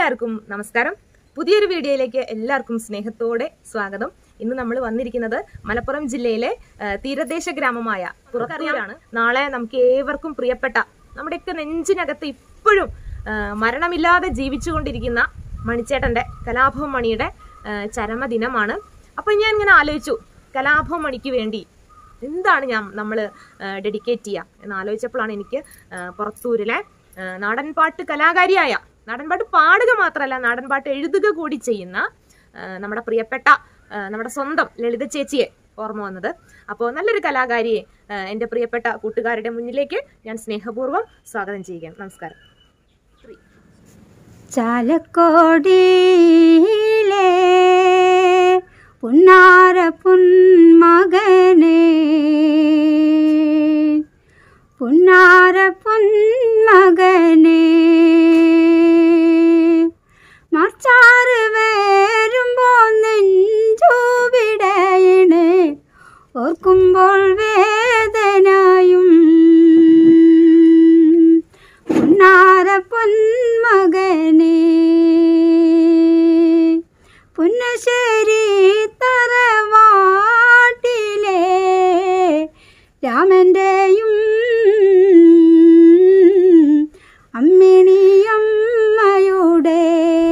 എല്ലാവർക്കും നമസ്കാരം പുതിയൊരു വീഡിയോയിലേക്ക് എല്ലാവർക്കും സ്നേഹത്തോടെ സ്വാഗതം ഇന്ന് നമ്മൾ വന്നിരിക്കുന്നത് മലപ്പുറം ജില്ലയിലെ ആ, തീരദേശ ഗ്രാമമായ പുറത്തറിയാണ് നാളെ നമുക്ക് ഏവർക്കും പ്രിയപ്പെട്ട നമ്മുടെയൊക്കെ നെഞ്ചിനകത്ത് ഇപ്പോഴും ആ, മരണമില്ലാതെ ജീവിച്ചുകൊണ്ടിരിക്കുന്ന മണിച്ചേട്ടന്റെ കലാഭവൻ മണിയുടെ ആ, ചരമദിനമാണ് അപ്പൊ ഞാൻ ഇങ്ങനെ ആലോചിച്ചു കലാഭവൻ മണിക്ക് വേണ്ടി എന്താണ് ഞാൻ നമ്മൾ ഡെഡിക്കേറ്റ് ചെയ്യുക എന്ന് ആലോചിച്ചപ്പോഴാണ് എനിക്ക് ആ, പുറത്തൂരിലെ ആ, നാടൻപാട്ട് കലാകാരിയായ നാടൻപാട്ട് പാടുക മാത്രമല്ല നാടൻപാട്ട് എഴുതുക കൂടി ചെയ്യുന്ന ആ, നമ്മുടെ പ്രിയപ്പെട്ട ആ, നമ്മുടെ സ്വന്തം ലളിത ചേച്ചിയെ ഓർമ്മ വന്നത് അപ്പോൾ നല്ലൊരു കലാകാരിയെ ആ, എൻ്റെ പ്രിയപ്പെട്ട കൂട്ടുകാരുടെ മുന്നിലേക്ക് ഞാൻ സ്നേഹപൂർവ്വം സ്വാഗതം ചെയ്യുകയാണ് നമസ്കാരം ചാലക്കോടിയിലെ പുന്നാര പുന്മകനെ പുന്നാര പുന്മകനെ മച്ചാറ് വേരുമ്പോ നെഞ്ചുവിടയണേ ഓർക്കുമ്പോൾ വേദനയും പുന്നാര പൊന്മകനെ പുന്നശ്ശേരി തറവാട്ടിലെ രാമന്റെയും അമ്മിണിയമ്മയുടെ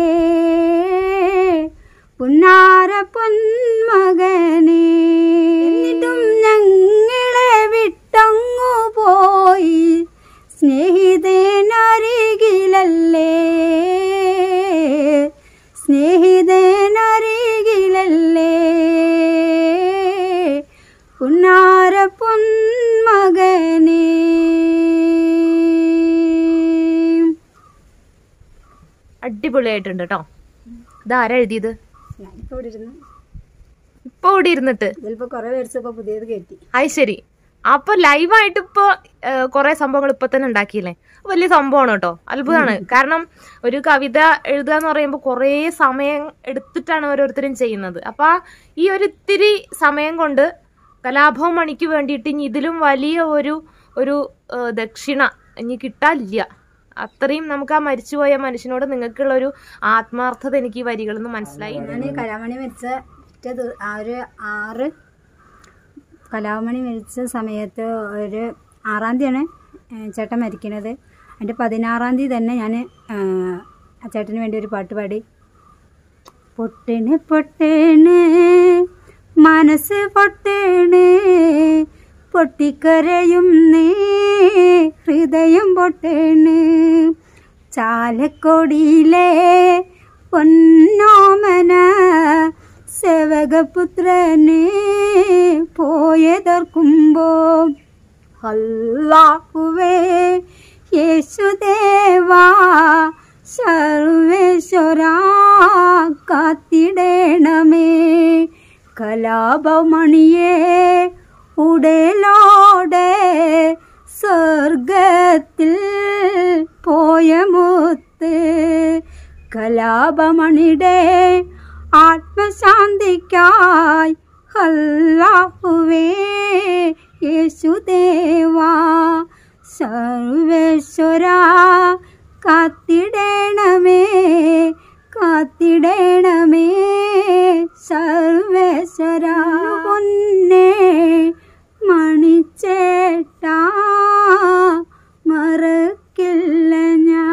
പുന്നാര പൊന്മകനെ എന്നിട്ടും ഞങ്ങളെ വിട്ടങ്ങു പോയി സ്നേഹിതനരികിലല്ലേ സ്നേഹിതനരികിലല്ലേ പുന്നാര പൊന്മകനെ അടിപൊളിയായിട്ടുണ്ട് കേട്ടോ ഇതാരാ എഴുതിയത് ഞാനിപ്പോ ഇവിടെ ഇരുന്ന് ഇപ്പൊ ഇവിടെ ഇരുന്നിട്ട് ഇതിലിപ്പോ കുറെ പേരിച്ചപ്പോ പുതിയത് കേട്ടി അത് ശരി അപ്പൊ ലൈവായിട്ട് ഇപ്പൊ കുറെ സംഭവങ്ങൾ ഇപ്പൊ തന്നെ ഉണ്ടാക്കിയില്ലേ വലിയ സംഭവമാണ് കേട്ടോ അത്ഭുതമാണ് കാരണം ഒരു കവിത എഴുതുക എന്ന് പറയുമ്പോൾ കുറേ സമയം എടുത്തിട്ടാണ് ഓരോരുത്തരും ചെയ്യുന്നത് അപ്പൊ ആ ഈ ഒരു ഇത്തിരി സമയം കൊണ്ട് കലാഭവൻ മണിക്ക് വേണ്ടിയിട്ട് ഇനി ഇതിലും വലിയ ഒരു ഒരു ഏഹ്, ദക്ഷിണ ഇനി കിട്ടാനില്ല അത്രയും നമുക്ക് ആ മരിച്ചുപോയ മനുഷ്യനോട് നിങ്ങൾക്കുള്ള ഒരു ആത്മാർത്ഥത എനിക്ക് ഈ വരികളിൽ നിന്ന് മനസ്സിലായി ഞാൻ കലാമണി മരിച്ച പിറ്റേ ദിവ- ആ ഒരു ആറ് കലാമണി മരിച്ച സമയത്ത് ഒരു ആറാം തീയതിയാണ് ഏ, ചേട്ടൻ മരിക്കുന്നത് അതിൻ്റെ പതിനാറാം തീയതി തന്നെ ഞാൻ ആ ചേട്ടന് വേണ്ടി ഒരു പാട്ട് പാടി പൊട്ടണ് പൊട്ടണ് മനസ്സ് പൊട്ടണ് പൊട്ടിക്കരയും നീ ഹൃദയം പൊട്ടണ് ചാലക്കൊടിയിലെ പൊന്നോമന സേവകപുത്രന് പോയതർക്കുമ്പോ അല്ലാഹുവേ യേശുദേവാ സർവേശ്വരാ കാത്തിടേണമേ കലാപമണിയെ ഉടലോടെ സ്വർഗത്തിൽ പോയ മുത്ത് കലാപമണിയുടെ ആത്മശാന്തിക്കായി അല്ലാഹുവേ യേശുദേവാ സർവേശ്വര കാത്തിടേണമേ കാത്തിടേണമേ സർവേശ്വര പൊന്നേ മണിച്ചേട്ട മറക്കില്ല ഞാൻ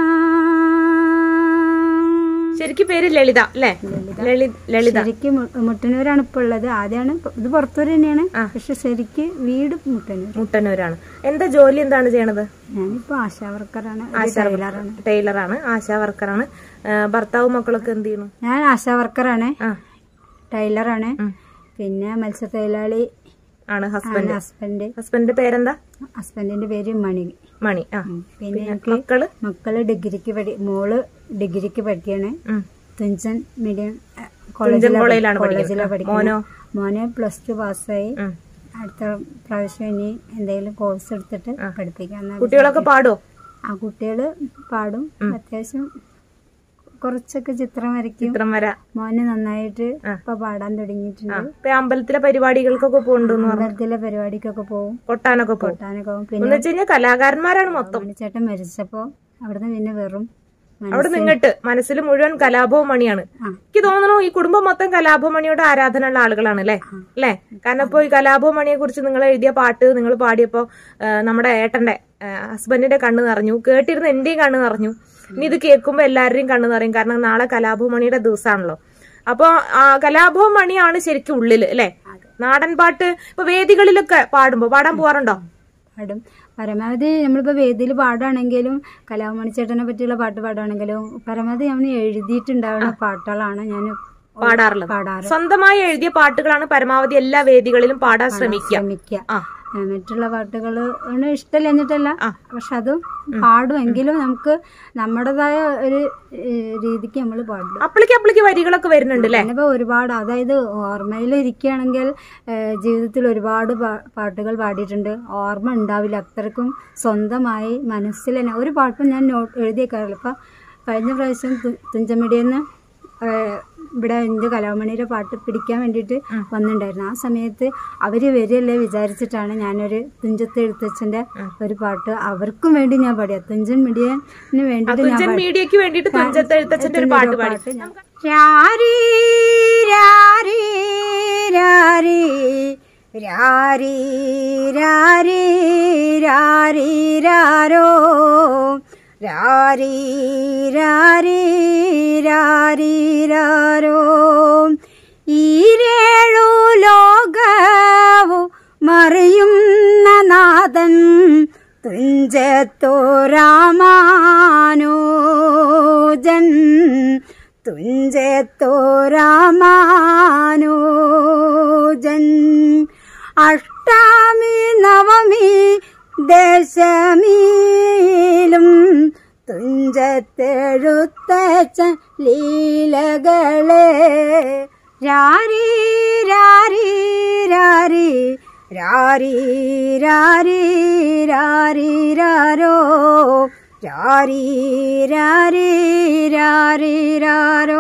ശരിക്കും പേര് ലളിത അല്ലേ ലളി ലളിത ശരിക്കും മു- മുട്ടന്നൂരാണ് ഇപ്പൊ ഉള്ളത് ആദ്യമാണ് ഇപ്പൊ- ഇത് പുറത്തൂർ തന്നെയാണ് പക്ഷെ ശരിക്ക് വീട് മുട്ടന്നൂർ മുട്ടന്നൂരാണ് എന്താ ജോലി എന്താണ് ചെയ്യണത് ഞാനിപ്പോ ആശാ വർക്കറാണ് ആശാ ടൈലറാണ് ടൈലറാണ് ആശാ വർക്കറാണ് ആ, ഭർത്താവും മക്കളൊക്കെ എന്ത് ചെയ്യണു ഞാൻ ആശാ വർക്കറാണ് ആ ടൈലറാണ് ഉം. പിന്നെ മത്സ്യത്തൊഴിലാളി ആണ് ഹസ്ബൻഡ് ഹസ്ബൻഡ് ഹസ്ബൻഡിന്റെ പേരെന്താ ഹസ്ബൻഡിന്റെ പേര് മണി മണി ആ ഉം. പിന്നെ എനിക്ക് മക്കള് മക്കള് ഡിഗ്രിക്ക് പഠി മോള് ഡിഗ്രിക്ക് പഠിക്കാണ് ഉം. തുഞ്ചൻ മീഡിയം തുഞ്ചൻ കോളേജിലാണ് കോളേജിലാണ് പഠിക്കുന്നത് മോനോ പഠിക്കുന്നത് മോനെ പ്ലസ് ടു പാസ്സായി ഉം. അടുത്ത പ്രാവശ്യം ഇനി എന്തെങ്കിലും കോഴ്സ് എടുത്തിട്ട് പഠിപ്പിക്കാന്ന് കുട്ടികളൊക്കെ പാടുവോ ആ കുട്ടികള് പാടും അത്യാവശ്യം കുറച്ചൊക്കെ ചിത്രം വരയ്ക്കും ചിത്രം വര മോന് നന്നായിട്ട് ഇപ്പൊ പാടാൻ തുടങ്ങിയിട്ടുണ്ട് ഇപ്പൊ അമ്പലത്തിലെ പരിപാടികൾക്കൊക്കെ പോകണ്ടെന്ന് പറഞ്ഞു അമ്പലത്തിലെ പരിപാടിക്കൊക്കെ പോകും കൊട്ടാനൊക്കെ പോകും കൊട്ടാനൊക്കെ പോകും എന്ന് പിന്നെ വെച്ച് കഴിഞ്ഞാൽ കലാകാരന്മാരാണ് മൊത്തം ചേട്ടൻ മരിച്ചപ്പോ അവിടുന്ന് പിന്നെ വെറും അവിടെ നിങ്ങട്ട് മനസ്സിൽ മുഴുവൻ കലാഭവൻ മണിയാണ് എനിക്ക് തോന്നുന്നു ഈ കുടുംബം മൊത്തം കലാഭവൻ മണിയുടെ ആരാധന ഉള്ള ആളുകളാണ് അല്ലേ അല്ലേ കാരണം ഇപ്പൊ ഈ കലാഭവൻ മണിയെ കുറിച്ച് നിങ്ങൾ എഴുതിയ പാട്ട് നിങ്ങൾ പാടിയപ്പോ ആ, നമ്മുടെ ഏട്ടന്റെ ഹസ്ബൻഡിന്റെ കണ്ണ് നിറഞ്ഞു കേട്ടിരുന്ന എന്റെയും കണ്ണ് നിറഞ്ഞു ഇനി ഇത് കേൾക്കുമ്പോ എല്ലാവരുടെയും കണ്ണ് നിറയും കാരണം നാളെ കലാഭവൻ മണിയുടെ ദിവസമാണല്ലോ അപ്പൊ ആ, കലാഭവൻ മണിയാണ് ശരിക്കും ഉള്ളില് അല്ലെ നാടൻ പാട്ട് ഇപ്പൊ വേദികളിലൊക്കെ പാടുമ്പോ പാടാൻ പോവാറുണ്ടോ പാടും പരമാവധി നമ്മളിപ്പോൾ വേദിയിൽ പാടുകയാണെങ്കിലും കലാമണി ചേട്ടനെ പറ്റിയുള്ള പാട്ട് പാടുകയാണെങ്കിലും പരമാവധി നമ്മൾ എഴുതിയിട്ടുണ്ടാവുന്ന പാട്ടുകളാണ് ഞാൻ പാടാറുള്ളത് പാടാറ് സ്വന്തമായി എഴുതിയ പാട്ടുകളാണ് പരമാവധി എല്ലാ വേദികളിലും പാടാൻ ശ്രമിക്കുക ശ്രമിക്കുക ആ ഏ, മറ്റുള്ള പാട്ടുകൾ ഇഷ്ടമില്ല എന്നിട്ടല്ല പക്ഷെ അതും പാടുമെങ്കിലും നമുക്ക് നമ്മുടേതായ ഒരു ഏ, രീതിക്ക് നമ്മൾ പാടും അപ്പളിക്ക് അപ്പളിക്ക് വരികളൊക്കെ വരുന്നുണ്ട് അല്ലേ ഞാനിപ്പോൾ ഒരുപാട് അതായത് ഓർമ്മയിൽ ഇരിക്കുകയാണെങ്കിൽ ഏഹ്, ജീവിതത്തിൽ ഒരുപാട് പാ- പാട്ടുകൾ പാടിയിട്ടുണ്ട് ഓർമ്മ ഉണ്ടാവില്ല അത്രക്കും സ്വന്തമായി മനസ്സിൽ തന്നെ ഒരു പാട്ടും ഞാൻ നോട്ട് എഴുതിയേക്കാറില്ല ഇപ്പം കഴിഞ്ഞ പ്രാവശ്യം തു- തുഞ്ചമിടിയെന്ന് ഇവിടെ എൻ്റെ കലാമണിയുടെ പാട്ട് പിടിക്കാൻ വേണ്ടിയിട്ട് വന്നിട്ടുണ്ടായിരുന്നു ആ സമയത്ത് അവർ വരില്ലേ വിചാരിച്ചിട്ടാണ് ഞാനൊരു തുഞ്ചത്ത് എഴുത്തച്ഛൻ്റെ ഒരു പാട്ട് അവർക്കും വേണ്ടി ഞാൻ പാടിയ തുഞ്ചൻ മിടിയന് വേണ്ടിയിട്ട് ഞാൻ തുഞ്ചൻ മീഡിയക്ക് വേണ്ടിയിട്ട് തുഞ്ചത്ത് എഴുത്തച്ഛന്റെ ഒരു പാട്ട് പാടി രാരി രാരി രാരി രാരി രാരി രാരി രാരോ രാരി രാരി രാരി രാരോ ഈരേഴു ലോകവും മറിയുന്ന നാഥൻ തുഞ്ചത്തോ രാമാനോജൻ തുഞ്ചത്തോ രാമാനോജൻ അഷ്ടമി നവമി ദശമിയിലും തുഞ്ചത്തെഴുത്തച്ഛ ലീലകളെ രാരി രാരി രാരി രാരി രാരി രാരി രാരോ രാരി രാരി രാരി രാരോ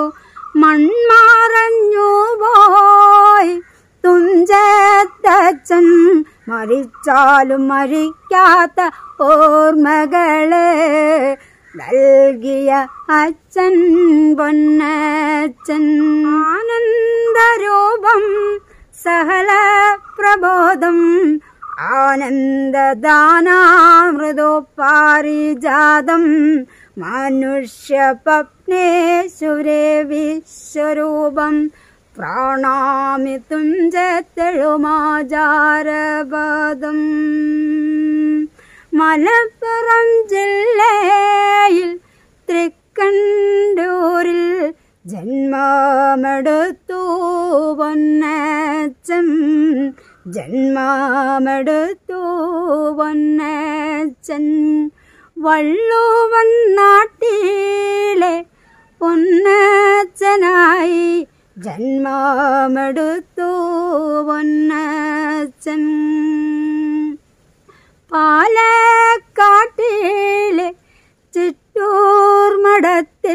മൺമറഞ്ഞു പോയി തുഞ്ചത്തച്ഛൻ മരിച്ചാലും മരിക്കാത്ത ഓർമ്മകളെ നൽകിയ അച്ഛൻ പൊന്നച്ഛൻ ആനന്ദരൂപം സഹല പ്രബോധം ആനന്ദദാനാമൃതോപാരിജാതം മനുഷ്യ പപ്നേശ്വരേ വിശ്വരൂപം പ്രാണാമി തുഞ്ചത്തെഴുമാചാരപദം മലപ്പുറം ജില്ലയിൽ തൃക്കണ്ടൂരിൽ ജന്മമെടുത്തു പൊന്നച്ചൻ ജന്മമെടുത്തു പൊന്നച്ചൻ വള്ളുവൻ നാട്ടിലെ പൊന്നച്ചനായി ജന്മമെടുത്തു പൊന്നച്ചൻ പാലക്കാട്ടിലെ ചിറ്റൂർ മഠത്തിൽ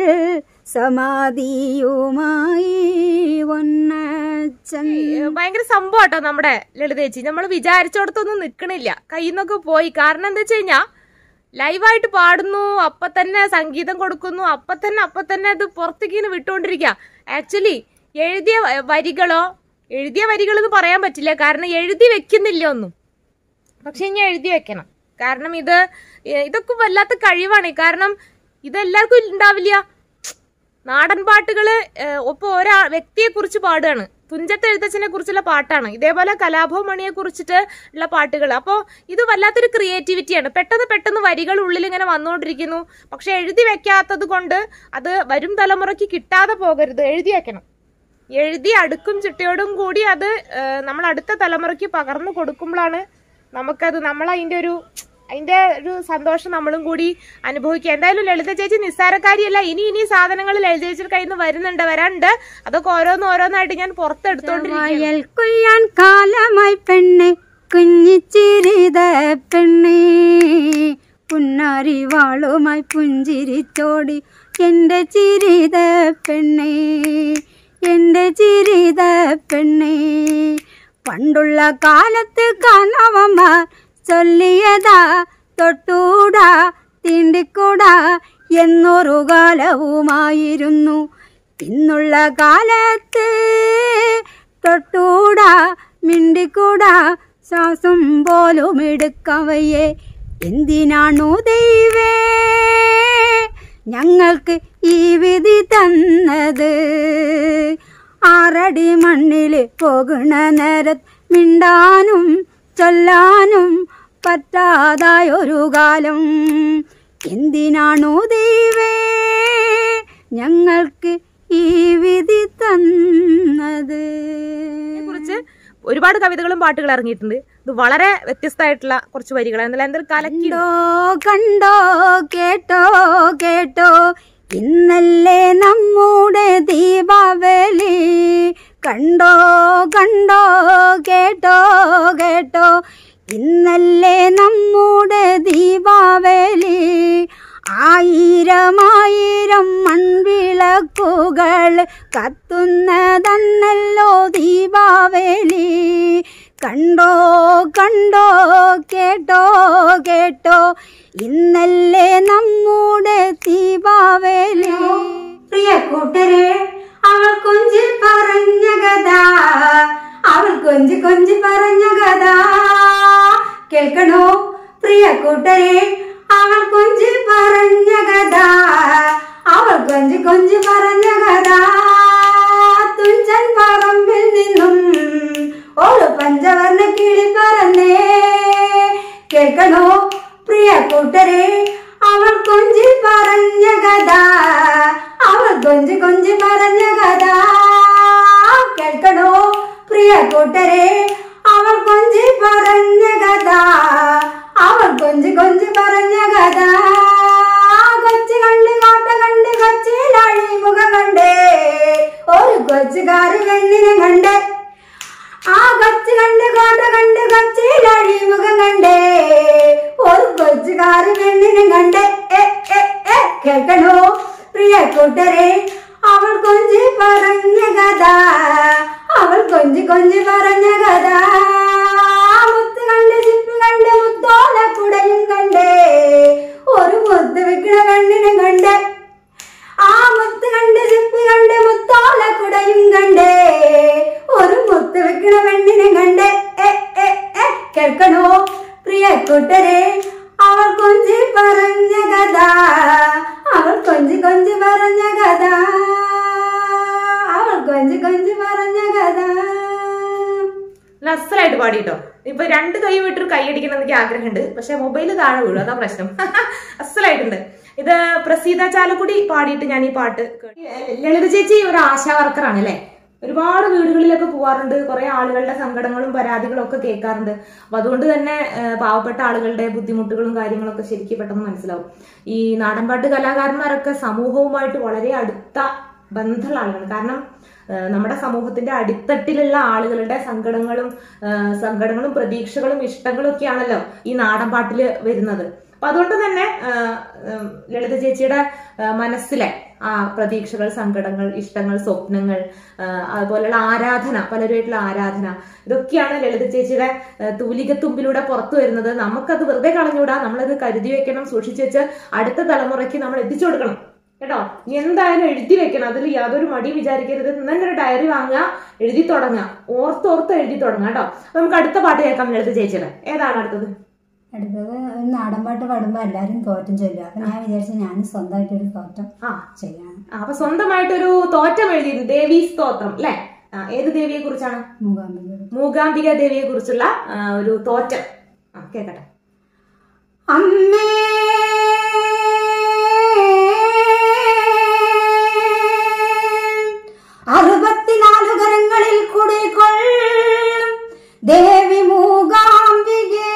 സമാധിയുമായി ഒന്നച്ചൻ ഭയങ്കര സംഭവം കേട്ടോ നമ്മുടെ ലളിതേച്ചി നമ്മൾ വിചാരിച്ചോടത്തൊന്നും നിക്കണില്ല കയ്യിൽ നിന്നൊക്കെ പോയി കാരണം എന്താ വെച്ച് കഴിഞ്ഞാ ലൈവായിട്ട് പാടുന്നു അപ്പൊ തന്നെ സംഗീതം കൊടുക്കുന്നു അപ്പൊ തന്നെ അപ്പൊ തന്നെ അത് പുറത്തേക്ക് ഇങ്ങനെ വിട്ടുകൊണ്ടിരിക്കുക ആക്ച്വലി എഴുതിയ വ- വരികളോ എഴുതിയ വരികൾ എന്ന് പറയാൻ പറ്റില്ല കാരണം എഴുതി വെക്കുന്നില്ല ഒന്നും പക്ഷെ ഇനി എഴുതി വെക്കണം കാരണം ഇത് ഏ, ഇതൊക്കെ വല്ലാത്ത കഴിവാണ് കാരണം ഇതെല്ലാവർക്കും ഉണ്ടാവില്ല നാടൻ പാട്ടുകള് ഏഹ്, ഒപ്പം ഒരാ വ്യക്തിയെ കുറിച്ച് പാടുകയാണ് തുഞ്ചത്ത് എഴുത്തച്ഛനെ കുറിച്ചുള്ള പാട്ടാണ് ഇതേപോലെ കലാഭവൻ മണിയെ കുറിച്ചിട്ട് ഉള്ള പാട്ടുകൾ അപ്പോൾ ഇത് വല്ലാത്തൊരു ക്രിയേറ്റിവിറ്റിയാണ് പെട്ടെന്ന് പെട്ടെന്ന് വരികൾ ഉള്ളിൽ ഇങ്ങനെ വന്നുകൊണ്ടിരിക്കുന്നു പക്ഷെ എഴുതി വെക്കാത്തത് കൊണ്ട് അത് വരും തലമുറയ്ക്ക് കിട്ടാതെ പോകരുത് എഴുതി വെക്കണം എഴുതി അടുക്കും ചിട്ടയോടും കൂടി അത് ഏഹ്, നമ്മൾ അടുത്ത തലമുറയ്ക്ക് പകർന്നു കൊടുക്കുമ്പോഴാണ് നമുക്കത് നമ്മൾ അതിൻ്റെ ഒരു അതിന്റെ ഒരു സന്തോഷം നമ്മളും കൂടി അനുഭവിക്കുക എന്തായാലും ലളിത ചേച്ചി നിസ്സാരക്കാരിയല്ല ഇനി ഇനി സാധനങ്ങൾ ലളിത ചേച്ചിയുടെ കയ്യിൽ നിന്ന് വരുന്നുണ്ട് വരാനുണ്ട് അതൊക്കെ ഓരോന്ന് ഓരോന്നായിട്ട് ഞാൻ പുറത്തെടുത്തോണ്ടിരിക്കുകയാണ് വയൽ കൊയ്യാൻ കാലമായി പെണ്ണെ കുഞ്ഞിച്ചിരിത പെണ്ണെ പുന്നാരിവാളുമായി പുഞ്ചിരിച്ചോടി എൻ്റെ ചിരിത പെണ്ണെ എൻ്റെ ചിരിത പെണ്ണെ പണ്ടുള്ള കാലത്ത് കണവന്മാർ ചൊല്ലിയതാ തൊട്ടൂടാ തീണ്ടിക്കൂടാ എന്നൊരു കാലവുമായിരുന്നു ഇന്നുള്ള കാലത്ത് തൊട്ടൂടാ മിണ്ടിക്കൂടാ ശ്വാസം പോലും എടുക്കവയെ എന്തിനാണു ദൈവേ ഞങ്ങൾക്ക് ഈ വിധി തന്നത് ആറടി മണ്ണിൽ പോകുന്ന നേരത്ത് മിണ്ടാനും ചൊല്ലാനും പറ്റാതായൊരു കാലം എന്തിനാണു ദൈവേ ഞങ്ങൾക്ക് ഈ വിധി തന്നത് കുറിച്ച് ഒരുപാട് കവിതകളും പാട്ടുകളും ഇറങ്ങിയിട്ടുണ്ട് ഇത് വളരെ വ്യത്യസ്തമായിട്ടുള്ള കുറച്ച് വരികളാണ് എന്നാലും എന്തൊരു കലക്കി കണ്ടോ കണ്ടോ കേട്ടോ കേട്ടോ ഇന്നല്ലേ നമ്മുടെ ദീപാവലി കണ്ടോ കണ്ടോ കേട്ടോ കേട്ടോ ഇന്നല്ലേ നമ്മുടെ ദീപാവലി ആയിരമായിരം മൺവിളക്കുകൾ കത്തുന്നതന്നല്ലോ ദീപാവലി കണ്ടോ കണ്ടോ കേട്ടോ കേട്ടോ ഇന്നല്ലേ നമ്മുടെ ദീപാവലി പ്രിയ കൂട്ടരെ അവൾ കൊഞ്ചി പറഞ്ഞ കഥ അവൾ കൊഞ്ചി കൊഞ്ചി പറഞ്ഞ കഥ കേൾക്കണോ പ്രിയ കൂട്ടരെ അവൾ കൊഞ്ചി പറഞ്ഞ കഥ അവൾ കൊഞ്ചി കൊഞ്ചി പറഞ്ഞ കഥ തുഞ്ചൻ പറമ്പിൽ നിന്നും ഒരു പഞ്ചവർണ്ണ കിളി പറന്നേ കേൾക്കണോ പ്രിയ കൂട്ടരെ അവൾ കൊഞ്ചി പറഞ്ഞ കഥ അവൾ കൊഞ്ചി കൊഞ്ചി പറഞ്ഞ കഥ കേൾക്കണോ പ്രിയ കൂട്ടരെ അവൾ കൊഞ്ചി പറഞ്ഞ കഥ അവൾ കൊഞ്ചി കൊഞ്ചി പറഞ്ഞ കഥ കൊച്ചു കണ്ട് കാട്ട കണ്ട് കൊച്ചിയിലാഴി മുഖം കണ്ടേ ഒരു കൊച്ചുകാരി പെണ്ണിനെ കണ്ടേ ആ കൊച്ചു കണ്ട് കോട്ട കണ്ട് കൊച്ചിയിലഴി മുഖം കണ്ടേ ഒരു കൊച്ചുകാരി പെണ്ണിനെ കണ്ടേ എ, എ, എ, കേൾക്കണോ പ്രിയ കൂട്ടരെ അവൾ കൊഞ്ചി പറഞ്ഞ കഥ അവൾ കൊഞ്ചി കൊഞ്ചി പറഞ്ഞ കഥ മുത്ത് കണ്ട് ചിപ്പി കണ്ട് മുത്തോല കുടയും കണ്ടേ ഒരു മുത്ത് വെക്കണ പെണ്ണിനെ കണ്ടേ ആ മുത്ത് കണ്ട് ചിപ്പി കണ്ട് മുത്തോല കുടയും കണ്ടേ ഒരു മുത്ത് വെക്കണ പെണ്ണിനെ കണ്ടേ എ, എ, എ, കേൾക്കണോ പ്രിയ കൂട്ടരെ അവൾ കൊഞ്ചി പറഞ്ഞ കഥ അവൾ കൊഞ്ചി കൊഞ്ചി പറഞ്ഞ കഥ അവൾ കൊഞ്ചി കൊഞ്ചി പറഞ്ഞ കഥ നല്ല അസലായിട്ട് പാടിട്ടോ ഇപ്പൊ രണ്ട് കൈ വിട്ടൊരു കൈ അടിക്കണം എനിക്ക് ആഗ്രഹമുണ്ട് പക്ഷെ മൊബൈൽ താഴെ വീഴും അതാ പ്രശ്നം അസലായിട്ടുണ്ട് ഇത് പ്രസീത ചാലക്കുടി പാടിയിട്ട് ഞാൻ ഈ പാട്ട് കേട്ടു. ലളിത ചേച്ചി ഒരു ആശാ വർക്കറാണ് അല്ലേ ഒരുപാട് വീടുകളിലൊക്കെ പോവാറുണ്ട് കുറെ ആളുകളുടെ സങ്കടങ്ങളും പരാതികളും ഒക്കെ കേൾക്കാറുണ്ട് അപ്പൊ അതുകൊണ്ട് തന്നെ ഏഹ്, പാവപ്പെട്ട ആളുകളുടെ ബുദ്ധിമുട്ടുകളും കാര്യങ്ങളൊക്കെ ശരിക്കും പെട്ടെന്ന് മനസ്സിലാവും ഈ നാടൻപാട്ട് കലാകാരന്മാരൊക്കെ സമൂഹവുമായിട്ട് വളരെ അടുത്ത ബന്ധമുള്ള ആളുകളാണ് കാരണം ഏഹ് നമ്മുടെ സമൂഹത്തിന്റെ അടിത്തട്ടിലുള്ള ആളുകളുടെ സങ്കടങ്ങളും ഏഹ് സങ്കടങ്ങളും പ്രതീക്ഷകളും ഇഷ്ടങ്ങളും ഒക്കെയാണല്ലോ ഈ നാടൻ പാട്ടില് വരുന്നത് അപ്പൊ അതുകൊണ്ട് തന്നെ ഏഹ് ഉം ലളിത ചേച്ചിയുടെ ഏഹ് മനസ്സിലെ ആ പ്രതീക്ഷകൾ സങ്കടങ്ങൾ ഇഷ്ടങ്ങൾ സ്വപ്നങ്ങൾ ഏഹ് അതുപോലെയുള്ള ആരാധന പലരുമായിട്ടുള്ള ആരാധന ഇതൊക്കെയാണ് ലളിത ചേച്ചിയുടെ ഏഹ് തൂലികത്തുമ്പിലൂടെ പുറത്തു വരുന്നത് നമുക്കത് വെറുതെ കളഞ്ഞൂടാ നമ്മളത് കരുതി വെക്കണം സൂക്ഷിച്ചു വെച്ച് അടുത്ത തലമുറയ്ക്ക് നമ്മൾ എത്തിച്ചു കൊടുക്കണം കേട്ടോ നീ എന്തായാലും എഴുതി വെക്കണം അതിൽ യാതൊരു മടി വിചാരിക്കരുത് ഇന്ന് തന്നെ ഒരു ഡയറി വാങ്ങുക എഴുതി തുടങ്ങുക ഓർത്തോർത്ത് എഴുതി തുടങ്ങുക കേട്ടോ അപ്പൊ നമുക്ക് അടുത്ത പാട്ട് കേൾക്കാം ലളിത ചേച്ചിയുടെ ഏതാണ് അടുത്തത് അടുത്തത് ഒരു നാടൻ പാട്ട് പാടുമ്പോൾ എല്ലാവരും തോറ്റം ചൊല്ലുക അപ്പം ഞാൻ വിചാരിച്ചു ഞാൻ സ്വന്തമായിട്ടൊരു തോറ്റം ആ ചെയ്യാൻ ആ, അപ്പൊ സ്വന്തമായിട്ടൊരു തോറ്റം എഴുതിയിരുന്നു ദേവീ സ്തോത്രം അല്ലെ ഏത് ദേവിയെ കുറിച്ചാണ് മൂകാംബിക മൂകാംബിക ദേവിയെ കുറിച്ചുള്ള ആ, ഒരു തോറ്റം ആ കേക്കട്ടെ അമ്മേ അറുപത്തിനാല് കരങ്ങളിൽ കുടികൊള്ളും ദേവി മൂകാംബികേ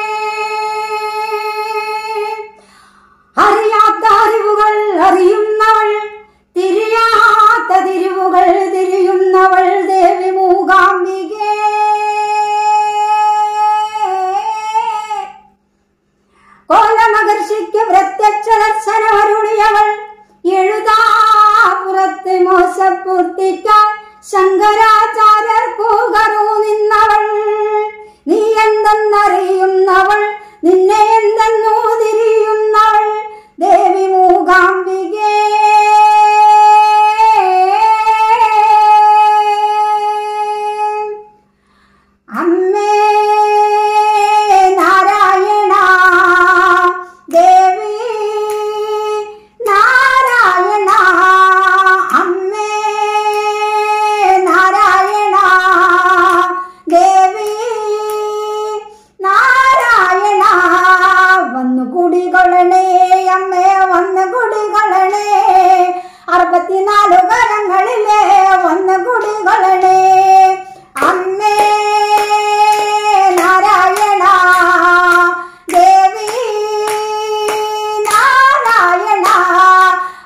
അറിയാത്ത അറിവുകൾ അറിയുന്നവൾ തിരിയാത്ത തിരിവുകൾ തിരിയുന്നവൾ ദേവി മൂകാംബികേ കോലമകർ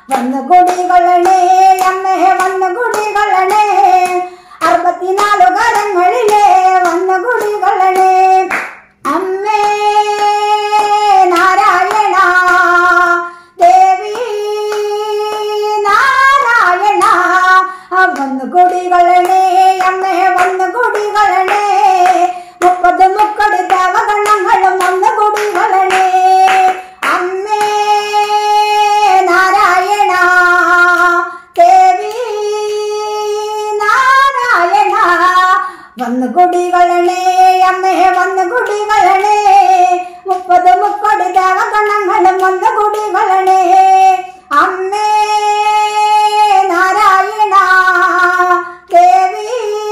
വന്ന് കുടികൊള്ളണേ അമ്മേ വന്ന് കുടികൊള്ളണേ അറുപത്തിനാലു കരങ്ങളിലെ വന്ന് കുടികൊള്ളണേ അമ്മേ നാരായണ ദേവി നാരായണ വന്ന് കുടികൊള്ളണേ അമ്മേ വന്ന് കുടികൊള്ളണേ മുപ്പത് മുക്കടി ദേവഗണങ്ങളും വന്ന് കുടികൊള്ളണേ അമ്മേ നാരായണ ദേവി നാരായണ വന്ന് കുടികളണേ അമ്മേ വന്ന് കുടികളണേ മുപ്പത് മുപ്പത് ദേവഗണങ്ങളും വന്ന് കുടികളണേ അമ്മേ നാരായണ ദേവി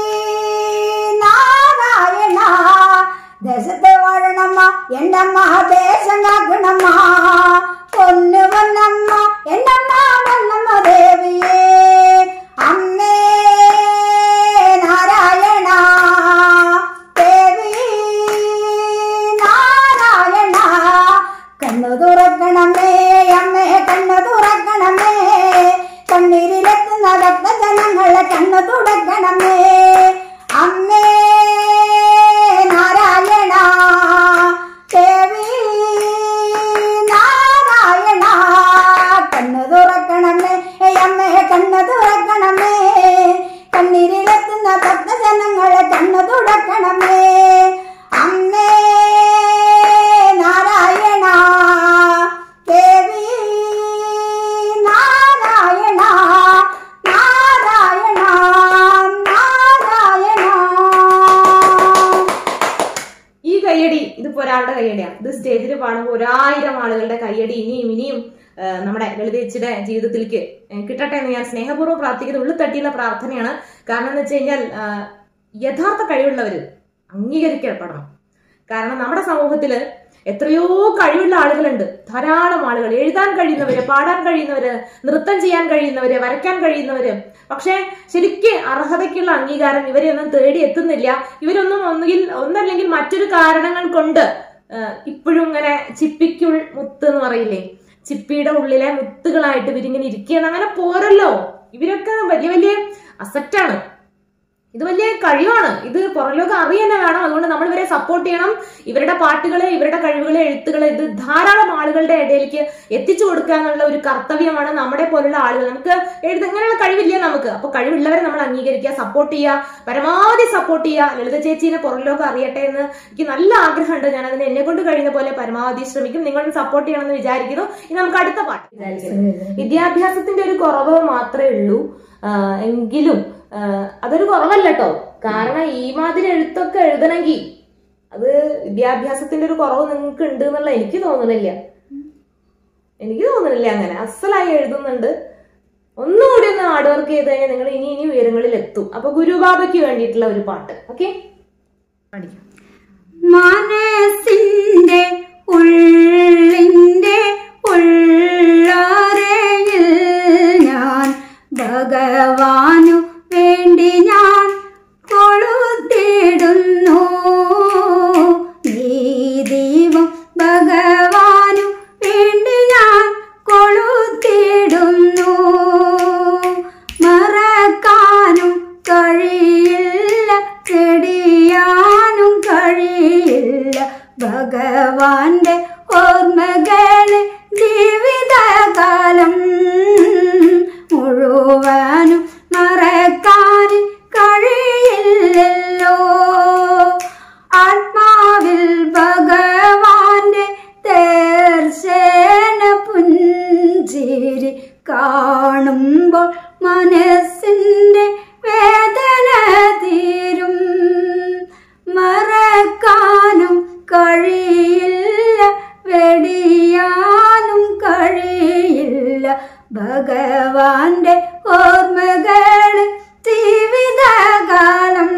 നാരായണ ദേശത്തെ വാഴണമ്മ എൻ്റമ്മ ദേശം കാക്കണമ്മ പൊന്നു വന്നമ്മ എൻ്റമ്മ വന്നമ്മ ദേവിയേ അമ്മേ നാരായണ ദേവി നാരായണ കണ്ണു തുറക്കണമേ അമ്മേ കണ്ണു തുറക്കണമേ കണ്ണീരിലെത്തുന്ന ഭക്തജനങ്ങളെ കണ്ണു തുടക്കണമേ അമ്മേ നാരായണ ദേവി നാരായണ കണ്ണു തുറക്കണമേ അമ്മേ കണ്ണു തുറക്കണമേ കണ്ണീരിലെത്തുന്ന ഭക്തജനങ്ങളെ കണ്ണു തുടക്കണമേ അമ്മേ നാരായണ ദേവി നാരായണ നാരായണ നാരായണ ഈ കയ്യടി ഇതിപ്പോ ഒരാളുടെ കയ്യടിയാണ് ഇത് സ്റ്റേജിൽ പാടുമ്പോൾ ഒരായിരം ആളുകളുടെ കയ്യടി ഇനിയും ഇനിയും ആ, നമ്മുടെ ലളിതേച്ചിയുടെ ജീവിതത്തിലേക്ക് ഏ, കിട്ടട്ടെ എന്ന് ഞാൻ സ്നേഹപൂർവ്വം പ്രാർത്ഥിക്കുന്നത് ഉള്ളിൽ തട്ടിയുള്ള പ്രാർത്ഥനയാണ് കാരണം എന്ന് വെച്ച് കഴിഞ്ഞാൽ ആ, യഥാർത്ഥ കഴിവുള്ളവര് അംഗീകരിക്കപ്പെടണം കാരണം നമ്മുടെ സമൂഹത്തില് എത്രയോ കഴിവുള്ള ആളുകളുണ്ട് ധാരാളം ആളുകൾ എഴുതാൻ കഴിയുന്നവര് പാടാൻ കഴിയുന്നവര് നൃത്തം ചെയ്യാൻ കഴിയുന്നവര് വരയ്ക്കാൻ കഴിയുന്നവര് പക്ഷെ ശരിക്ക് അർഹതയ്ക്കുള്ള അംഗീകാരം ഇവരെയൊന്നും തേടി എത്തുന്നില്ല ഇവരൊന്നും ഒന്നുകിൽ ഒന്നല്ലെങ്കിൽ മറ്റൊരു കാരണങ്ങൾ കൊണ്ട് ആഹ് ഇപ്പോഴും ഇങ്ങനെ ചിപ്പിക്കുൾ മുത്ത് എന്ന് പറയില്ലേ ചിപ്പിയുടെ ഉള്ളിലെ മുത്തുകളായിട്ട് ഇവരിങ്ങനെ ഇരിക്കുകയാണ് അങ്ങനെ പോരല്ലോ ഇവരൊക്കെ വലിയ വലിയ അസറ്റാണ് ഇത് വലിയ കഴിവാണ് ഇത് പുറലോകം അറിയാൻ വേണം അതുകൊണ്ട് നമ്മൾ ഇവരെ സപ്പോർട്ട് ചെയ്യണം ഇവരുടെ പാട്ടുകളെ ഇവരുടെ കഴിവുകളെ എഴുത്തുകളെ ഇത് ധാരാളം ആളുകളുടെ ഇടയിലേക്ക് എത്തിച്ചു കൊടുക്കുക എന്നുള്ള ഒരു കർത്തവ്യമാണ് നമ്മുടെ പോലുള്ള ആളുകൾ നമുക്ക് എഴുത ഇങ്ങനെയുള്ള കഴിവില്ല നമുക്ക് അപ്പൊ കഴിവുള്ളവരെ നമ്മൾ അംഗീകരിക്കുക സപ്പോർട്ട് ചെയ്യുക പരമാവധി സപ്പോർട്ട് ചെയ്യുക ലളിത ചേച്ചീനെ പുറലോകം അറിയട്ടെ എന്ന് എനിക്ക് നല്ല ആഗ്രഹമുണ്ട് ഞാൻ അതിന് എന്നെ കൊണ്ട് കഴിയുന്ന പോലെ പരമാവധി ശ്രമിക്കും നിങ്ങളും സപ്പോർട്ട് ചെയ്യണമെന്ന് വിചാരിക്കുന്നു ഇനി നമുക്ക് അടുത്ത പാട്ട് വിദ്യാഭ്യാസത്തിന്റെ ഒരു കുറവ് മാത്രമേ ഉള്ളൂ ആ, എങ്കിലും ആ, അതൊരു കുറവല്ല കേട്ടോ കാരണം ഈ മാതിരി എഴുത്തൊക്കെ എഴുതണമെങ്കിൽ അത് വിദ്യാഭ്യാസത്തിന്റെ ഒരു കുറവ് നിങ്ങൾക്ക് ഉണ്ട് എന്നുള്ള എനിക്ക് തോന്നുന്നില്ല എനിക്ക് തോന്നുന്നില്ല അങ്ങനെ അസലായി എഴുതുന്നുണ്ട് ഒന്നുകൂടി ഒന്ന് ഹാർഡ് വർക്ക് ചെയ്ത് കഴിഞ്ഞാൽ നിങ്ങൾ ഇനി ഇനി ഉയരങ്ങളിൽ എത്തും അപ്പൊ ഗുരുബാബയ്ക്ക് വേണ്ടിയിട്ടുള്ള ഒരു പാട്ട് ഓക്കെ പഠിക്കാം മനസ്സിന്റെ ഉള്ളിന്റെ ഉള്ളറയിൽ ഞാൻ ഭഗവാനു വേണ്ടി ഞാൻ കൊളുത്തിടുന്നു ഈ ദീപം ഭഗവാനു വേണ്ടി ഞാൻ കൊളുത്തിടുന്നു മറക്കാനും കഴിയില്ല ചെടിയാനും കഴിയില്ല ഭഗവാന്റെ ഓർമ്മകള് ജീവിതകാലം മുഴുവനും മറക്കാൻ കഴിയില്ലല്ലോ ആത്മാവിൽ ഭഗവാന്റെ ദർശന പുഞ്ചിരി കാണുമ്പോൾ മനസ്സിന്റെ വേദന തീരും മറക്കാനും കഴിയില്ല വെടിയാനും കഴിയില്ല ഭഗവാന്റെ ഓർമ്മകള് ജീവിതകാലം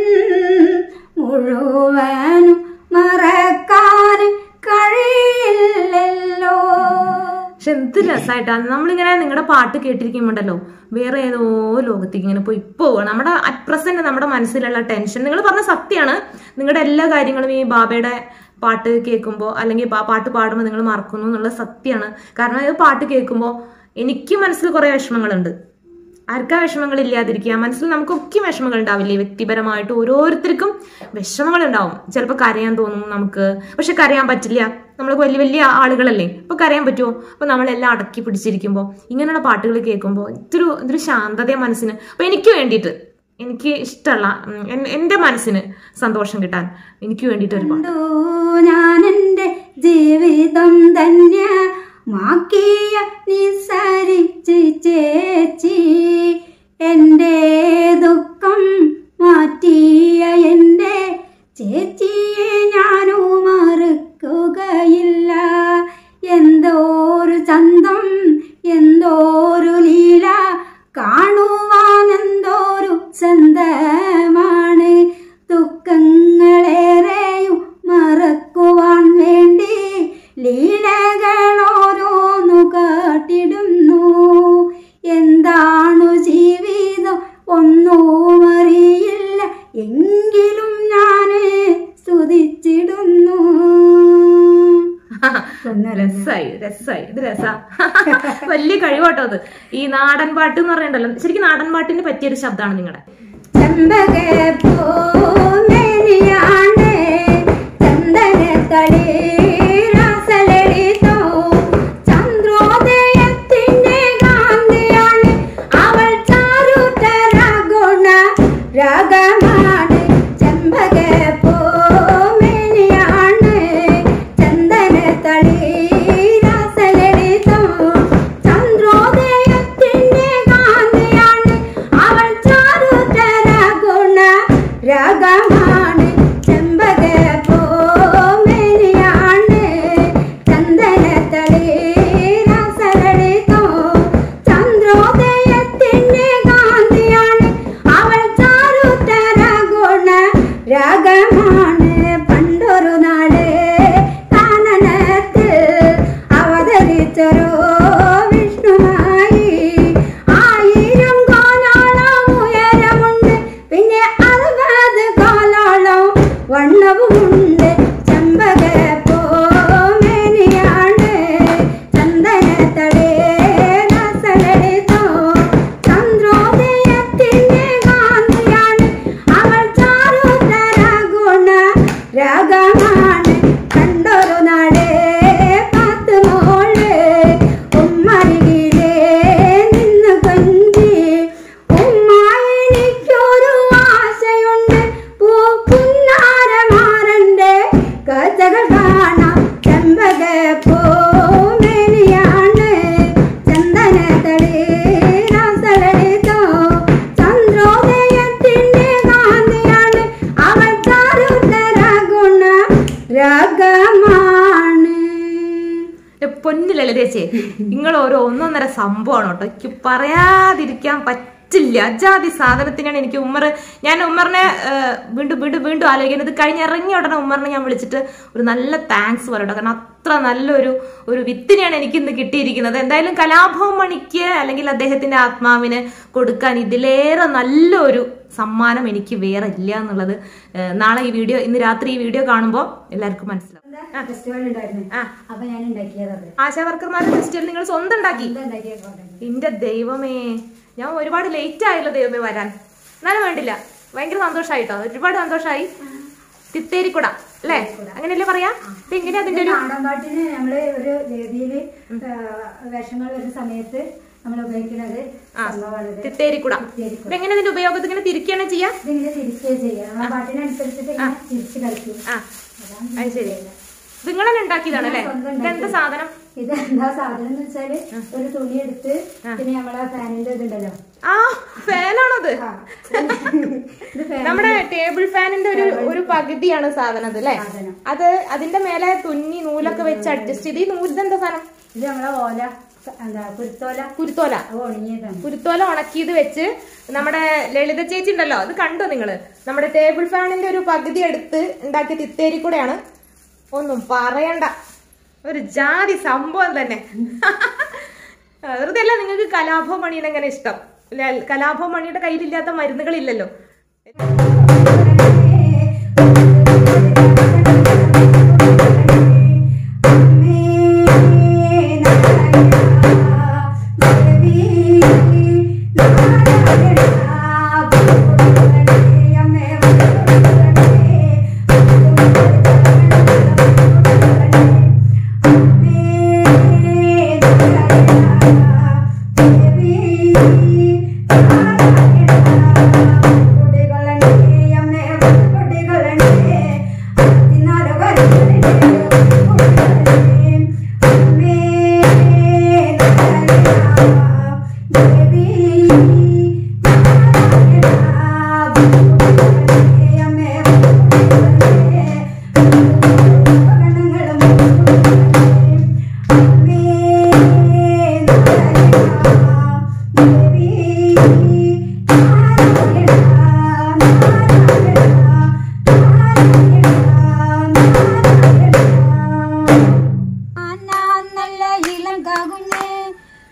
മുഴുവനും മറക്കാൻ കഴിയില്ലല്ലോ പക്ഷെ എന്ത് രസമായിട്ടാണ് നമ്മളിങ്ങനെ നിങ്ങളുടെ പാട്ട് കേട്ടിരിക്കുമ്പോണ്ടല്ലോ വേറെ ഏതോ ലോകത്തേക്ക് ഇങ്ങനെ പോയി പോവുക നമ്മുടെ അറ്റ് പ്രസന്റ് നമ്മുടെ മനസ്സിലുള്ള ടെൻഷൻ നിങ്ങൾ പറഞ്ഞ സത്യമാണ് നിങ്ങളുടെ എല്ലാ കാര്യങ്ങളും ഈ ബാബയുടെ പാട്ട് കേൾക്കുമ്പോൾ അല്ലെങ്കിൽ ആ പാട്ട് പാടുമ്പോൾ നിങ്ങൾ മറക്കുന്നു എന്നുള്ള സത്യമാണ് കാരണം ഈ പാട്ട് കേൾക്കുമ്പോൾ എനിക്ക് മനസ്സിൽ കുറെ വിഷമങ്ങളുണ്ട് ആർക്കാ വിഷമങ്ങൾ ഇല്ലാതിരിക്കുക മനസ്സിൽ നമുക്കൊക്കെ വിഷമങ്ങൾ ഉണ്ടാവില്ലേ വ്യക്തിപരമായിട്ട് ഓരോരുത്തർക്കും വിഷമങ്ങൾ ഉണ്ടാവും ചിലപ്പോൾ കരയാൻ തോന്നും നമുക്ക് പക്ഷെ കരയാൻ പറ്റില്ല നമ്മൾ വലിയ വലിയ ആളുകളല്ലേ അപ്പൊ കരയാൻ പറ്റുമോ അപ്പൊ നമ്മളെല്ലാം അടക്കി പിടിച്ചിരിക്കുമ്പോൾ ഇങ്ങനെയുള്ള പാട്ടുകൾ കേൾക്കുമ്പോൾ ഇതൊരു ഇതൊരു ശാന്തതയെ മനസ്സിന് അപ്പൊ എനിക്ക് വേണ്ടിയിട്ട് എനിക്ക് ഇഷ്ടമുള്ള ഉം, എൻ- എൻ്റെ മനസ്സിന് സന്തോഷം കിട്ടാൻ എനിക്ക് വേണ്ടിയിട്ട് ഒരു പാട്ട് കണ്ടു ഞാനെന്റെ ജീവിതം ധന്യമാക്കിയ നിസരിച്ച് ചേച്ചി എൻ്റെ ദുഃഖം മാറ്റിയ എൻ്റെ ചേച്ചിയെ ഞാനു മറക്കുകയില്ല എന്തോരു ചന്തം എന്തോരു ലീല കാണുവാൻ എന്തോരു ചന്തമാണ് ദുഃഖങ്ങളേറെയും മറക്കുവാൻ വേണ്ടി ലീലകളോരോന്നു കാട്ടിടുന്നു എന്താണു ജീവിതം ഒന്നും അറിയില്ല എങ്കിലും ഞാൻ സ്തുതിച്ചിടുന്നു രസായി രസായി ഇത് രസാ വലിയ കഴിവാട്ടോ അത് ഈ നാടൻ പാട്ട് എന്ന് പറയണ്ടല്ലോ ശരിക്കും നാടൻ പാട്ടിന് പറ്റിയൊരു ശബ്ദമാണ് നിങ്ങളുടെ ചെമ്പകപ്പൂമേനിയാണ് ചന്ദനത്തളിരാസലളിതോ ചന്ദ്രോദയത്തിന്റെ കാന്തിയാണ് അവൾ ചാരുതരഗുണ രാഗമാണ് ചെമ്പകപ്പൂമേനിയാണ് ചന്ദനത്തളിരാസലളിതോ ചന്ദ്രോദയത്തിന്റെ കാന്തിയാണ് അവൾ ചാരുതര ഗുണ രാഗമാണ് ചെമ്പക പോമേനിയാണ് ചന്ദനത്തളിരാസലളിതോ ചന്ദ്രോദയത്തിന്റെ കാന്തിയാണ് അവൾ ചാരുതര ഗുണ രാഗമാണ് പണ്ടൊരു നാള് കാനനത്തിൽ അവതരിച്ചൊരു വിഷ്ണുമായി ആയിരം കോലോളം ഉയരമുണ്ട് പിന്നെ അറുപത് കോലോളം വണ്ണവുമുണ്ട് ചെമ്പക പോമേനിയാണ് ചന്ദനത്തടേ രസലളിതോ ചന്ദ്രോദയത്തിന്റെ കാന്തിയാണ് അവൾ ചാരുതര ഗുണ രാഗമാണ് കണ്ടൊരു നാടേ പത്ത് മോള് ഉമ്മരികിലേ നിന്ന് കൊഞ്ചി ഉമ്മ എനിക്കൊരു ആശയുണ്ട് പൂക്കുന്നാരമാരന്റെ കഥകൾ കാണാം ചെമ്പക പൂമേനിയാണ് ചന്ദനത്തളി രാസലളിതോ ചന്ദ്രോദയത്തിന്റെ കാന്തിയാണ് അവൾ ചാരുതര ഗുണ രാഗമാണ് പൊന്നു ലളിതേച്ചേ നിങ്ങൾ ഓരോ ഒന്നൊന്നര സംഭവമാണ് കേട്ടോ എനിക്ക് പറയാതിരിക്കാൻ പറ്റില്ല അജാതി സാധനത്തിനാണ് എനിക്ക് ഉമ്മർ ഞാൻ ഉമ്മറിനെ ഏഹ്, വീണ്ടും വീണ്ടും വീണ്ടും ആലോചിക്കുന്നത് കഴിഞ്ഞ ഇറങ്ങിയ ഉടനെ ഉമ്മറിനെ ഞാൻ വിളിച്ചിട്ട് ഒരു നല്ല താങ്ക്സ് പറയട്ടോ കാരണം അത്ര നല്ലൊരു ഒരു വിത്തിനെയാണ് എനിക്ക് ഇന്ന് കിട്ടിയിരിക്കുന്നത് എന്തായാലും കലാഭവൻ മണിക്ക് അല്ലെങ്കിൽ അദ്ദേഹത്തിന്റെ ആത്മാവിന് കൊടുക്കാൻ ഇതിലേറെ നല്ലൊരു സമ്മാനം എനിക്ക് വേറെ ഇല്ല എന്നുള്ളത് ഏഹ്, നാളെ ഈ വീഡിയോ ഇന്ന് രാത്രി ഈ വീഡിയോ കാണുമ്പോൾ എല്ലാവർക്കും മനസ്സിലാവും ഫെസ്റ്റിവൽ ഉണ്ടായിരുന്നു ആ. അപ്പൊ ഞാൻ ഉണ്ടാക്കിയത് അത് ആശാ വർക്കർമാരുടെ ഫെസ്റ്റിവൽ നിങ്ങൾ സ്വന്തം ഉണ്ടാക്കി എന്താ ഉണ്ടാക്കിയത് എന്റെ ദൈവമേ ഞാൻ ഒരുപാട് ലേറ്റ് ആയല്ലോ ദൈവമേ വരാൻ എന്നാലും വേണ്ടില്ല ഭയങ്കര സന്തോഷായിട്ടോ ഒരുപാട് സന്തോഷായി തിത്തേരിക്കുട അല്ലേ അങ്ങനെയല്ലേ പറയാ അപ്പൊ എങ്ങനെയാ അതിന്റെ ഒരു നാടൻപാട്ടിന് നമ്മള് ഒരു വേദിയില് വേഷങ്ങൾ വരുന്ന സമയത്ത് നമ്മൾ ഉപയോഗിക്കുന്നത് സംഭവമാണിത് തിത്തേരിക്കുട തിത്തേരിക്കുട. അപ്പൊ എങ്ങനെ ഇതിന്റെ ഉപയോഗത്തിൽ ഇങ്ങനെ തിരിക്കുകയാണ് ചെയ്യാ ഇതിങ്ങനെ തിരിക്കുകയും ചെയ്യാം നമ്മളെ പാട്ടിനനുസരിച്ചിട്ട് ഇങ്ങനെ തിരിച്ച് കളിക്കും ആ അത് ശരി നിങ്ങൾ തന്നെ ഉണ്ടാക്കിയതാണ് അല്ലേ സ്വന്തം ഇതെന്താ സാധനം ഇത് എന്താ സാധനം എന്ന് വെച്ചാല് ഒരു തുണി എടുത്ത് പിന്നെ നമ്മളെ ഫാനിന്റെ ഇതുണ്ടല്ലോ ആ ഫാനാണത് ആ. ഇത് ഫാൻ നമ്മുടെ ടേബിൾ ഫാനിന്റെ ഒരു ഒരു പകുതിയാണ് സാധനം അത് അല്ലേ സാധനം. അത് അതിന്റെ മേലെ തുന്നി നൂലൊക്കെ വെച്ച് അഡ്ജസ്റ്റ് ചെയ്ത് ഈ നൂലിന്റെ എന്താ സാധനം ഇത് നമ്മളെ ഓല എന്താ കുരുത്തോല കുരുത്തോല അത് ഉണങ്ങിയതാണ് കുരുത്തോല ഉണക്കിയത് വെച്ച് നമ്മുടെ ലളിത ചേച്ചി ഉണ്ടല്ലോ അത് കണ്ടോ നിങ്ങള് നമ്മുടെ ടേബിൾ ഫാനിന്റെ ഒരു പകുതി എടുത്ത് ഉണ്ടാക്കിയ തിത്തേരി കൂടെയാണ് ഒന്നും പറയണ്ട ഒരു ജാതി സംഭവം തന്നെ വെറുതെ അല്ല നിങ്ങൾക്ക് കലാഭവൻ മണിയുടെ എങ്ങനെ ഇഷ്ടം ല- കലാഭവൻ മണിയുടെ കയ്യിലില്ലാത്ത മരുന്നുകളില്ലല്ലോ അമ്മേ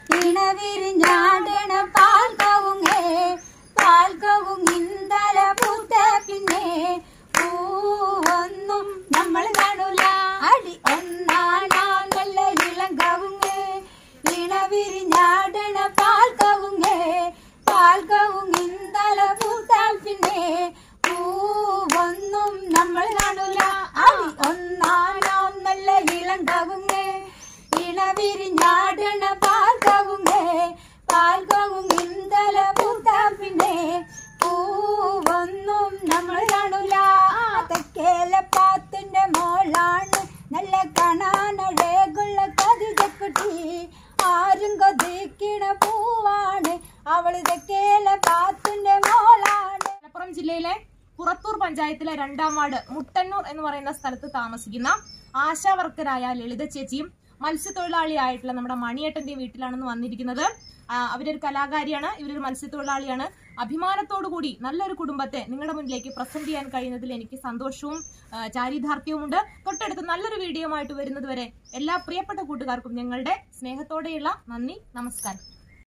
ഇണവിരിഞ്ഞാടണ പാൽ കവുങ്ങേ പാൽ കവുങ്ങിന്തല പൂത്ത പിന്നെ പൂവൊന്നും നമ്മൾ കാണൂല അടി ഒന്നാണാ നല്ല ഇളം കവുങ്ങേ ഇണവിരിഞ്ഞാടണ പാൽ കവുങ്ങേ പാൽ കവുങ്ങിന്തല പൂത്താൽ പിന്നെ പൂവൊന്നും നമ്മൾ കാണൂല അടി ഒന്നാണാം നല്ല ഇളം കവുങ്ങേ ഇണവിരിഞ്ഞാടണ പാൽ കവുങ്ങേ പാൽ കവുങ്ങിന്തല പൂത്താൽ പിന്നെ പൂവൊന്നും നമ്മൾ കാണൂല തെക്കേല പാത്തിന്റെ മോളാണ് നല്ല കാണാനഴകുള്ള കതിജക്കുട്ടി ആരും കൊതിക്കണ പൂവാണ് അവള് തെക്കേല പാത്തിന്റെ മോളാണ് മലപ്പുറം ജില്ലയിലെ പുറത്തൂർ പഞ്ചായത്തിലെ രണ്ടാം വാർഡ് മുട്ടന്നൂർ എന്ന് പറയുന്ന സ്ഥലത്ത് താമസിക്കുന്ന ആശാ വർക്കറായ ലളിത ചേച്ചിയും മത്സ്യത്തൊഴിലാളിയായിട്ടുള്ള നമ്മുടെ മണിയേട്ടന്റെയും വീട്ടിലാണെന്ന് വന്നിരിക്കുന്നത് ആ, അവരൊരു കലാകാരിയാണ് ഇവരൊരു മത്സ്യത്തൊഴിലാളിയാണ് അഭിമാനത്തോടു കൂടി നല്ലൊരു കുടുംബത്തെ നിങ്ങളുടെ മുന്നിലേക്ക് പ്രസന്റ് ചെയ്യാൻ കഴിയുന്നതിൽ എനിക്ക് സന്തോഷവും ആ, ചാരിതാർത്ഥ്യവുമുണ്ട് തൊട്ടടുത്ത് നല്ലൊരു വീഡിയോ ആയിട്ട് വരുന്നത് വരെ എല്ലാ പ്രിയപ്പെട്ട കൂട്ടുകാർക്കും ഞങ്ങളുടെ സ്നേഹത്തോടെയുള്ള നന്ദി നമസ്കാരം